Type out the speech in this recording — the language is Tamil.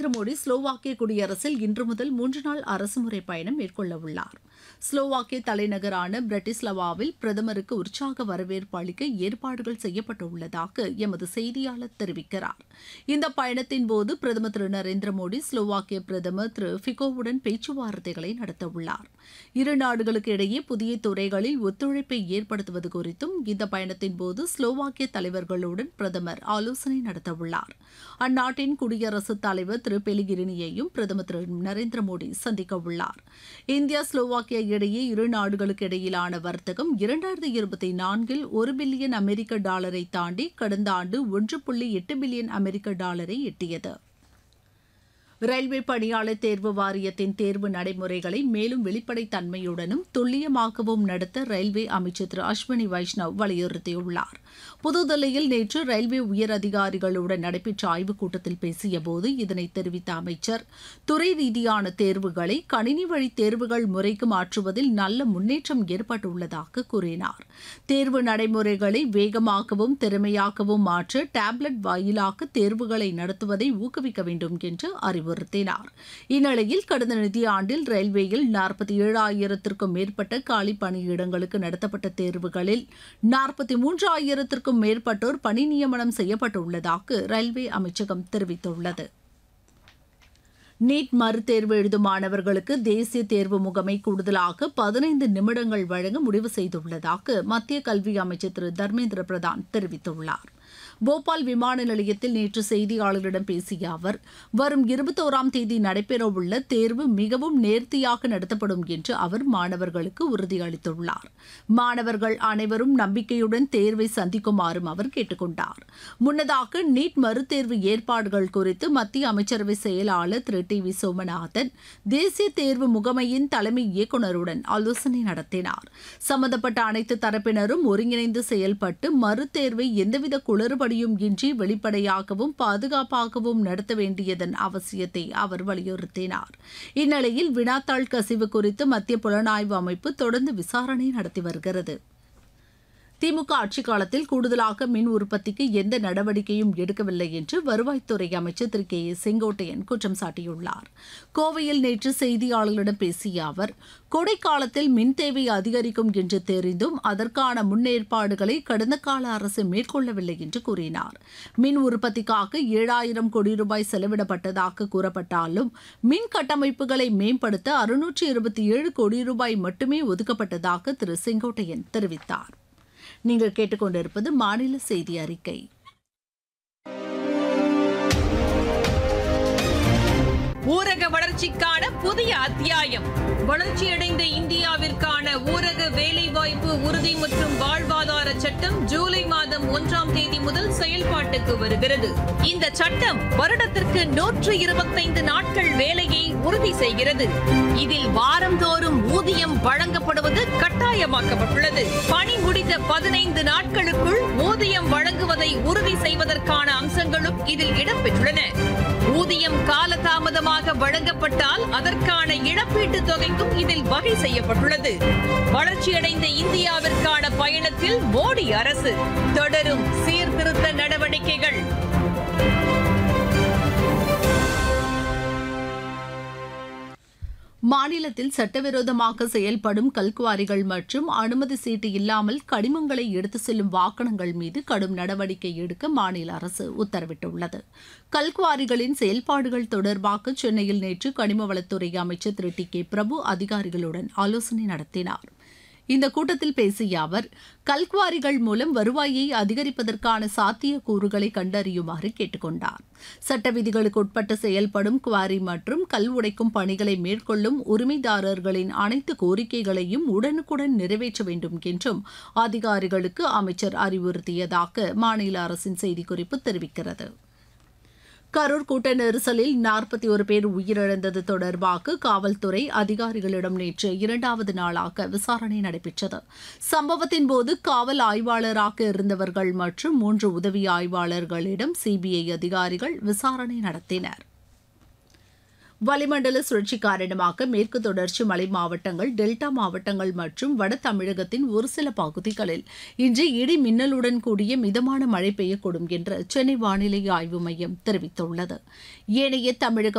மோடி ஸ்லோவாக்கிய குடியரசில் இன்று முதல் மூன்று நாள் அரசுமுறை பயணம் மேற்கொள்ள உள்ளார் ஸ்லோவாக்கிய தலைநகரான பிரட்டிஸ்லவாவில் பிரதமருக்கு உற்சாக வரவேற்பு அளிக்க ஏற்பாடுகள் செய்யப்பட்டுள்ளதாக எமது செய்தியாளர் தெரிவிக்கிறார் இந்த பயணத்தின் போது பிரதமர் திரு நரேந்திர மோடி ஸ்லோவாக்கிய பிரதமர் திரு ஃபிகோவுடன் பேச்சுவார்த்தைகளை நடத்தவுள்ளார் இரு நாடுகளுக்கு இடையே புதிய துறைகளில் ஒத்துழைப்பை ஏற்படுத்துவது குறித்தும் இந்த பயணத்தின் போது ஸ்லோவாக்கிய தலைவர்களுடன் பிரதமர் ஆலோசனை நடத்தவுள்ளார் அந்நாட்டின் குடியரசுத் தலைவர் திரு பெலிகிரினியையும் பிரதமர் திரு நரேந்திர மோடி சந்திக்க உள்ளார் இந்தியா ஸ்லோவாக்கியா இடையே இரு நாடுகளுக்கு இடையிலான வர்த்தகம் இரண்டாயிரத்தி இருபத்தி நான்கில் ஒரு பில்லியன் அமெரிக்க டாலரை தாண்டி கடந்த ஆண்டு ஒன்று புள்ளி எட்டு பில்லியன் அமெரிக்க டாலரை எட்டியது ரயில்வே பணியாளர் தேர்வு வாரியத்தின் தேர்வு நடைமுறைகளை மேலும் வெளிப்படைத்தன்மையுடனும் துல்லியமாகவும் நடத்த ரயில்வே அமைச்சர் திரு அஸ்வினி வைஷ்ணவ் வலியுறுத்தியுள்ளார் புதுதில்லியில் நேற்று ரயில்வே உயர் அதிகாரிகளுடன் நடைபெற்ற ஆய்வுக் கூட்டத்தில் பேசியபோது இதனை தெரிவித்த அமைச்சர் துறை ரீதியான தேர்வுகளை கணினி வழி தேர்வுகள் முறைக்கு மாற்றுவதில் நல்ல முன்னேற்றம் ஏற்பட்டுள்ளதாக கூறினார் தேர்வு நடைமுறைகளை வேகமாகவும் திறமையாகவும் மாற்ற டேப்லெட் வாயிலாக தேர்வுகளை நடத்துவதை ஊக்குவிக்க வேண்டும் என்று அறிவுறுத்தினார் இந்நிலையில் கடந்த நிதியாண்டில் ரயில்வேயில் நாற்பத்தி ஏழாயிரத்திற்கும் மேற்பட்ட காலி பணியிடங்களுக்கு நடத்தப்பட்ட தேர்வுகளில் நாற்பத்தி மூன்றாயிரத்திற்கும் மேற்பட்டோர் பணி நியமனம் செய்யப்பட்டுள்ளதாக ரயில்வே அமைச்சகம் தெரிவித்துள்ளது நீட் மறுதேர்வு எழுதும் மாணவர்களுக்கு தேசிய தேர்வு முகமை கூடுதலாக பதினைந்து நிமிடங்கள் வழங்க முடிவு செய்துள்ளதாக மத்திய கல்வி அமைச்சர் திரு தர்மேந்திர பிரதான் தெரிவித்துள்ளார் போபால் விமான நிலையத்தில் நேற்று செய்தியாளர்களிடம் பேசிய அவர் வரும் இருபத்தோராம் தேதி நடைபெறவுள்ள தேர்வு மிகவும் நேர்த்தியாக நடத்தப்படும் என்று அவர் மாணவர்களுக்கு உறுதியளித்துள்ளார் மாணவர்கள் அனைவரும் நம்பிக்கையுடன் தேர்வை சந்திக்குமாறும் அவர் கேட்டுக்கொண்டார் முன்னதாக நீட் மறுதேர்வு ஏற்பாடுகள் குறித்து மத்திய அமைச்சரவை செயலாளர் திரு டி வி சோமநாதன் தேசிய தேர்வு முகமையின் தலைமை இயக்குநருடன் ஆலோசனை நடத்தினார் சம்பந்தப்பட்ட அனைத்து தரப்பினரும் ஒருங்கிணைந்து செயல்பட்டு மறுதேர்வை எந்தவித குளறுபடியும் இன்றி வெளிப்படையாகவும் பாதுகாப்பாகவும் நடத்த வேண்டியதன் அவசியத்தை அவர் வலியுறுத்தினார் இந்நிலையில் வினாத்தாள் கசிவு குறித்து மத்திய புலனாய்வு அமைப்பு தொடர்ந்து விசாரணை நடத்தி வருகிறது திமுக ஆட்சிக் காலத்தில் கூடுதலாக மின் உற்பத்திக்கு எந்த நடவடிக்கையும் எடுக்கவில்லை என்று வருவாய்த்துறை அமைச்சர் திரு கே ஏ செங்கோட்டையன் குற்றம் சாட்டியுள்ளார் கோவையில் நேற்று செய்தியாளர்களிடம் பேசிய அவர் கோடைக்காலத்தில் மின் தேவை அதிகரிக்கும் என்று தெரிந்தும் அதற்கான முன்னேற்பாடுகளை கடந்த கால அரசு மேற்கொள்ளவில்லை என்று கூறினார் மின் உற்பத்திக்காக ஏழாயிரம் கோடி ரூபாய் செலவிடப்பட்டதாக கூறப்பட்டாலும் மின் கட்டமைப்புகளை மேம்படுத்த அறுநூற்று இருபத்தி ஏழு கோடி ரூபாய் மட்டுமே ஒதுக்கப்பட்டதாக திரு செங்கோட்டையன் தெரிவித்தார் நீங்கள் கேட்டுக்கொண்டிருப்பது மாநில செய்தி அறிக்கை ஊரக வளர்ச்சிக்கான புதிய அத்தியாயம் வளர்ச்சியடைந்த இந்தியாவிற்கான ஊரக வேலைவாய்ப்பு உறுதி மற்றும் வாழ்வாதார சட்டம் ஜூலை மாதம் ஒன்றாம் தேதி முதல் செயல்பாட்டுக்கு வருகிறது இந்த சட்டம் வருடத்திற்கு நூற்று இருபத்தைந்து நாட்கள் வேலையை உறுதி செய்கிறது இதில் வாரந்தோறும் ஊதியம் வழங்கப்படுவது கட்டாயமாக்கப்பட்டுள்ளது பணி முடிந்த பதினைந்து நாட்களுக்குள் ஊதியம் வழங்குவதை உறுதி செய்வதற்கான அம்சங்களும் இதில் இடம்பெற்றுள்ளன ஊதியம் காலதாமதமாக வழங்கப்பட்டால் அதற்கான இழப்பீட்டுத் தொகைக்கும் இதில் வகை செய்யப்பட்டுள்ளது வளர்ச்சியடைந்த இந்தியாவிற்கான பயணத்தில் மோடி அரசு தொடரும் சீர்திருத்த நடவடிக்கைகள் மாநிலத்தில் சட்டவிரோதமாக செயல்படும் கல்குவாரிகள் மற்றும் அனுமதி சீட்டு இல்லாமல் கனிமங்களை எடுத்து செல்லும் வாகனங்கள் மீது கடும் நடவடிக்கை எடுக்க மாநில அரசு உத்தரவிட்டுள்ளது கல்குவாரிகளின் செயல்பாடுகள் தொடர்பாக சென்னையில் நேற்று கனிமவளத்துறை அமைச்சர் திரு டி கே பிரபு அதிகாரிகளுடன் ஆலோசனை நடத்தினார் இந்த கூட்டத்தில் பேசிய அவர் கல்குவாரிகள் மூலம் வருவாயை அதிகரிப்பதற்கான சாத்திய கூறுகளை கண்டறியுமாறு கேட்டுக்கொண்டார் சட்ட விதிகளுக்கு உட்பட்டு செயல்படும் குவாரி மற்றும் கல் உடைக்கும் பணிகளை மேற்கொள்ளும் உரிமைதாரர்களின் அனைத்து கோரிக்கைகளையும் உடனுக்குடன் நிறைவேற்ற வேண்டும் என்றும் அதிகாரிகளுக்கு அமைச்சர் அறிவுறுத்தியதாக மாநில அரசின் செய்திக்குறிப்பு தெரிவிக்கிறது கரூர் கூட்ட நெரிசலில் நாற்பத்தி ஒரு பேர் உயிரிழந்தது தொடர்பாக காவல்துறை அதிகாரிகளிடம் நேற்று இரண்டாவது நாளாக விசாரணை நடைபெற்றது சம்பவத்தின் போது காவல் ஆய்வாளராக இருந்தவர்கள் மற்றும் மூன்று உதவி ஆய்வாளர்களிடம் சிபிஐ அதிகாரிகள் விசாரணை நடத்தினர் வளிமண்டல சுழற்சி காரணமாக மேற்கு தொடர்ச்சி மலை மாவட்டங்கள் டெல்டா மாவட்டங்கள் மற்றும் வட தமிழகத்தின் ஒரு சில பகுதிகளில் இன்று இடி மின்னலுடன் கூடிய மிதமான மழை பெய்யக்கூடும் என்று சென்னை வானிலை ஆய்வு மையம் தெரிவித்துள்ளது ஏனைய தமிழக